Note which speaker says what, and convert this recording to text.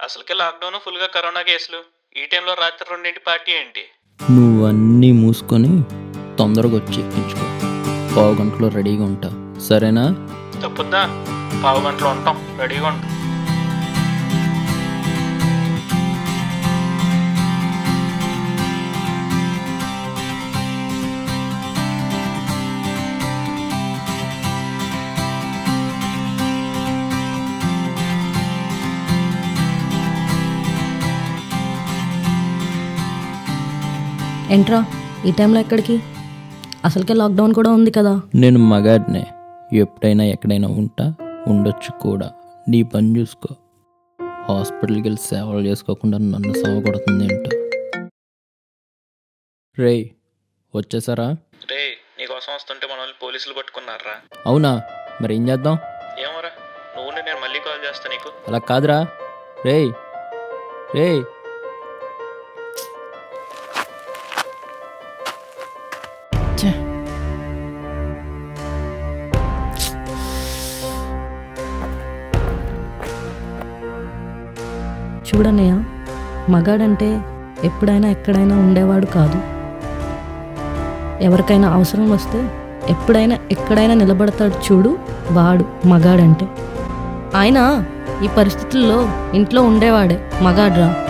Speaker 1: అసలుకే లాక్డౌన్ ఫుల్గా కరోనా కేసులు ఈ టైంలో రాత్రి రెండింటి పార్టీ ఏంటి
Speaker 2: నువ్వన్నీ మూసుకొని తొందరగా వచ్చి ఎక్కించుకో పావు గంటలో రెడీగా ఉంటా సరేనా
Speaker 1: తప్పుద్దా పావు గంటలో ఉంటాం రెడీగా ఉంటాం
Speaker 3: ఏంట్రా ఈ టైంలో ఎక్కడికి అసలుకే లాక్డౌన్ కూడా ఉంది కదా
Speaker 2: నేను మగాడినే ఎప్పుడైనా ఎక్కడైనా ఉంటా ఉండొచ్చు కూడా నీ పని చూసుకో హాస్పిటల్కి వెళ్ళి సేవలు చేసుకోకుండా నన్ను సేవ కొడుతుంది ఏంటో రేయ్ వచ్చేసారా
Speaker 1: రే నీకోసం వస్తుంటే మన వాళ్ళు పోలీసులు పట్టుకున్నారా
Speaker 2: అవునా మరి ఏం చేద్దాం
Speaker 1: ఏమోరా నువ్వు ఉండు, నేను మళ్ళీ కాల్ చేస్తా నీకు
Speaker 2: అలా కాదురా రేయ్ రేయ్ ఛే.
Speaker 3: చూడన్నయ్య మగాడంటే ఎప్పుడైనా ఎక్కడైనా ఉండేవాడు కాదు ఎవరికైనా అవసరం వస్తే ఎప్పుడైనా ఎక్కడైనా నిలబడతాడు చూడు వాడు మగాడంటే ఆయన ఈ పరిస్థితుల్లో ఇంట్లో ఉండేవాడే మగాడ్రా